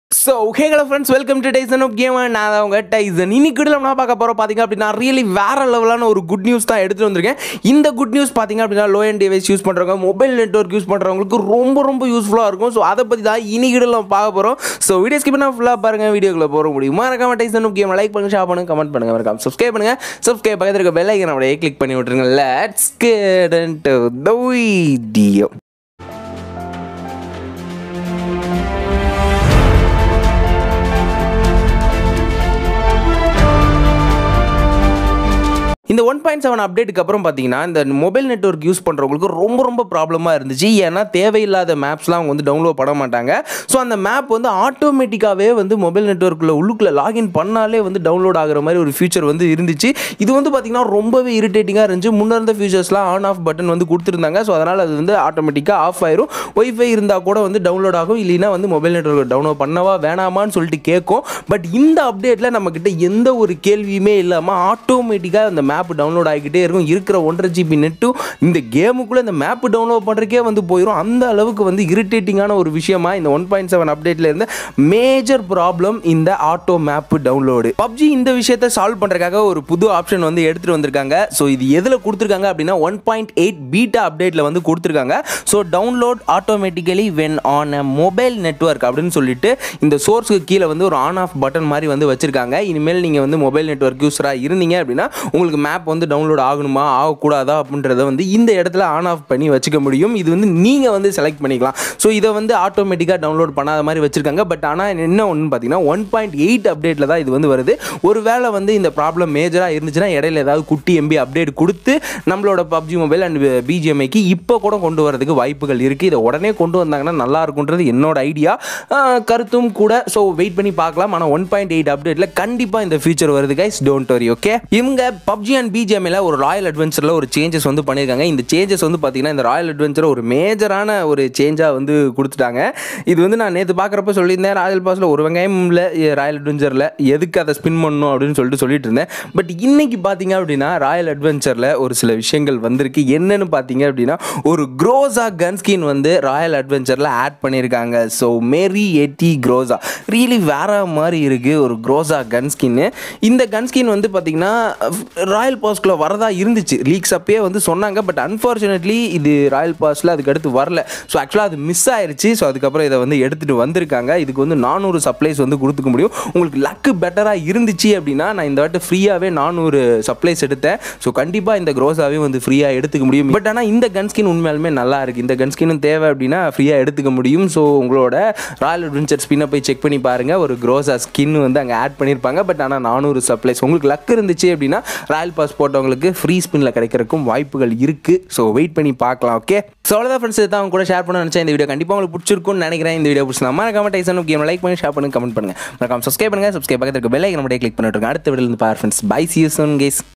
so hey hello friends welcome to Tyson of game நான் தான் உங்க டைசன் இன்னைக்கு நம்ம என்ன பார்க்க போகிறோம் பார்த்தீங்க அப்படின்னா ரியலி வேற லெவலான ஒரு குட் நியூஸ் தான் எடுத்துட்டு வந்திருக்கேன் இந்த குட் நியூஸ் பார்த்தீங்க அப்படின்னா லோ அண்ட் டிவைஸ் யூஸ் பண்ணுறவங்க மொபைல் நெட்ஒர்க் யூஸ் பண்ணுறவங்களுக்கு ரொம்ப ரொம்ப யூஸ்ஃபுல்லாக இருக்கும் ஸோ அதை பற்றி தான் இன்னைக்கு நம்ம பார்க்க போகிறோம் ஸோ வீடியோ ஸ்கிப் பண்ணால் ஃபுல்லாக பாருங்கள் வீடியோக்குள்ள போக முடியுமா மறக்காம டைசன் ஆஃப் கேம் லைக் பண்ணுங்க ஷேர் பண்ணுங்க கமெண்ட் பண்ணுங்க மறக்காம சப்ஸ்கிரைப் பண்ணுங்க சப்ஸ்கிரைப் பக்கத்தில் இருக்க பெல் ஐக்கன் அப்படியே கிளிக் பண்ணி விட்டுருங்க let's get into the video இந்த ஒன் பாயிண்ட் செவன் அப்டேட்டுக்கு அப்புறம் பார்த்தீங்கன்னா இந்த மொபைல் நெட்ஒர்க் யூஸ் பண்ணுறவங்களுக்கு ரொம்ப ரொம்ப ப்ராப்ளமாக இருந்துச்சு ஏன்னா தேவையில்லாத மேப்ஸ்லாம் அவங்க வந்து டவுன்லோட் பண்ண மாட்டாங்க ஸோ அந்த மேப் வந்து ஆட்டோமேட்டிக்காகவே வந்து மொபைல் நெட்ஒர்க்கில் உள்ளுக்குள்ள லாகின் பண்ணாலே வந்து டவுன்லோட் ஆகிற மாதிரி ஒரு ஃபியூச்சர் வந்து இருந்துச்சு இது வந்து பார்த்தீங்கன்னா ரொம்பவே இரிட்டேட்டிங்காக இருந்துச்சு முன்ன இருந்த ஃபியூச்சர்ஸ்லாம் ஆன் ஆஃப் பட்டன் வந்து கொடுத்துருந்தாங்க ஸோ அதனால் அது வந்து ஆட்டோமேட்டிக்காக ஆஃப் ஆயிரும் ஒய்ஃபை இருந்தால் கூட வந்து டவுன்லோட் ஆகும் இல்லைன்னா வந்து மொபைல் நெட்ஒர்க் டவுன்லோட் பண்ணவா வேணாமான்னு சொல்லிட்டு கேட்கும் பட் இந்த அப்டேட்டில் நம்மக்கிட்ட எந்த ஒரு கேள்வியுமே இல்லாமல் ஆட்டோமேட்டிக்காக அந்த மேப் டவுன்லோட் ஆகிக்கிட்டே இருக்கும் இருக்கிற ஒன்றரை ஜிபி நெட்டும் இந்த கேமுக்குள்ளே இந்த மேப் டவுன்லோட் பண்ணுறக்கே வந்து போயிடும் அந்த அளவுக்கு வந்து இரிட்டேட்டிங்கான ஒரு விஷயமா இந்த ஒன் பாயிண்ட் செவன் அப்டேட்டில் இருந்த மேஜர் ப்ராப்ளம் இந்த ஆட்டோ மேப் டவுன்லோடு பப்ஜி இந்த விஷயத்தை சால்வ் பண்ணுறதுக்காக ஒரு புது ஆப்ஷன் வந்து எடுத்துகிட்டு வந்திருக்காங்க ஸோ இது எதில் கொடுத்துருக்காங்க அப்படின்னா ஒன் பாயிண்ட் எயிட் பீட்டா அப்டேட்டில் வந்து கொடுத்துருக்காங்க so download automatically when on a mobile network அப்படின்னு சொல்லிட்டு இந்த சோர்ஸுக்கு கீழே வந்து ஒரு ஆன் ஆஃப் பட்டன் மாதிரி வந்து வச்சிருக்காங்க இனிமேல் நீங்கள் வந்து மொபைல் நெட்ஒர்க் யூஸராக இருந்தீங்க அப்படின்னா உங்களுக்கு மேப் வந்து டவுன்லோட் ஆகணுமா ஆகக்கூடாதா அப்படின்றத வந்து இந்த இடத்துல ஆன் ஆஃப் பண்ணி வச்சுக்க முடியும் இது வந்து நீங்கள் வந்து செலக்ட் பண்ணிக்கலாம் ஸோ இதை வந்து ஆட்டோமேட்டிக்காக டவுன்லோட் பண்ணாத மாதிரி வச்சிருக்காங்க பட் ஆனால் என்ன ஒன்று பார்த்தீங்கன்னா ஒன் பாயிண்ட் எயிட் அப்டேட்டில் தான் இது வந்து வருது ஒரு வேளை வந்து இந்த ப்ராப்ளம் மேஜராக இருந்துச்சுன்னா இடையில ஏதாவது குட்டி எம்பி அப்டேட் கொடுத்து நம்மளோட பப்ஜி மொபைல் அண்ட் பிஜிஎம்ஐக்கு இப்போ கூட கொண்டு வரதுக்கு வாய்ப்புகள் இருக்குது இதை உடனே கொண்டு வந்தாங்கன்னா நல்லா இருக்குன்றது என்னோட ஐடியா கருத்தும் கூட ஸோ வெயிட் பண்ணி பார்க்கலாம் ஆனால் ஒன் பாயிண்ட் எயிட் அப்டேட்டில் கண்டிப்பாக இந்த ஃபீச்சர் வருது கைஸ் டோன்ட் வரி ஓகே இவங்க பப்ஜி அண்ட் பிஜிஎம்ல ஒரு ராயல் அட்வென்ச்சரில் ஒரு சேஞ்சஸ் வந்து பண்ணியிருக்காங்க இந்த சேஞ்சஸ் வந்து பார்த்தீங்கன்னா இந்த ராயல் அட்வென்ச்சர் ஒரு மேஜரான ஒரு சேஞ்சாக வந்து கொடுத்துட்டாங்க இது வந்து நான் நேற்று பார்க்குறப்ப சொல்லியிருந்தேன் ராயல் பாஸில் ஒரு வெங்காயம் இல்லை ராயல் அட்வென்ச்சரில் எதுக்கு அதை ஸ்பின் பண்ணணும் அப்படின்னு சொல்லிட்டு சொல்லிட்டு இருந்தேன் பட் இன்னைக்கு பார்த்தீங்க அப்படின்னா ராயல் அட்வென்ச்சரில் ஒரு சில விஷயங்கள் வந்திருக்கு என்னன்னு பார்த்தீங்க அப்படின்னா ஒரு க்ரோஸா கன் ஸ்கின் வந்து ராயல் அட்வென்ச்சரில் ஆட் பண்ணியிருக்காங்க ஸோ மேரி எட்டி க்ரோஸா ரியலி வேற மாதிரி இருக்குது ஒரு க்ரோஸா கன் ஸ்கின்னு இந்த கன் ஸ்கின் வந்து பார்த்தீங்கன்னா ராயல் பாஸ்க்குள்ள வரதா இருந்துச்சு லீக்ஸ் அப்பயே வந்து சொன்னாங்க பட் அன்ஃபார்ச்சுனேட்லி இது ராயல் பாஸில் அதுக்கு அடுத்து வரல ஸோ ஆக்சுவலாக அது மிஸ் ஆயிருச்சு ஸோ அதுக்கப்புறம் இதை வந்து எடுத்துகிட்டு வந்திருக்காங்க இதுக்கு வந்து நானூறு சப்ளைஸ் வந்து கொடுத்துக்க முடியும் உங்களுக்கு லக்கு பெட்டராக இருந்துச்சு அப்படின்னா நான் இந்த வாட்டி ஃப்ரீயாகவே நானூறு சப்ளைஸ் எடுத்தேன் ஸோ கண்டிப்பாக இந்த க்ரோஸாவே வந்து ஃப்ரீயாக எடுத்துக்க முடியும் பட் ஆனால் இந்த கன் ஸ்கின் உண்மையாலுமே நல்லா இருக்குது இந்த கன் ஸ்கின்னும் தேவை அப்படின்னா ஃப்ரீயாக எடுத்துக்க முடியும் ஸோ உங்களோட ராயல் அட்வென்ச்சர் ஸ்பின்னை போய் செக் பண்ணி பாருங்கள் ஒரு க்ரோஸா ஸ்கின் வந்து அங்கே ஆட் பண்ணியிருப்பாங்க பட் ஆனால் நானூறு சப்ளைஸ் உங்களுக்கு லக் இருந்துச்சு அப்படின்னா ராயல் பாஸ் போட்டவங்களுக்கு ஃப்ரீ ஸ்பின்னில் கிடைக்கிறதுக்கும் வாய்ப்புகள் இருக்குது ஸோ வெயிட் பண்ணி பார்க்கலாம் ஓகே ஸோ அவ்வளோதான் ஃப்ரெண்ட்ஸ் தான் அவங்க கூட ஷேர் பண்ண நினச்சேன் இந்த வீடியோ கண்டிப்பாக உங்களுக்கு பிடிச்சிருக்கும்னு நினைக்கிறேன் இந்த வீடியோ பிடிச்சி நம்ம கமெண்ட் டைசன் கேம் லைக் பண்ணி ஷேர் பண்ணி கமெண்ட் பண்ணுங்க மறக்காம சப்ஸ்கிரைப் பண்ணுங்க சப்ஸ்கிரைப் பக்கத்தில் இருக்க பெல் ஐக்கன் மட்டும் கிளிக் பண்ணிட்டு அடுத்த வீடியோ இருந்து பார் friends bye see you soon case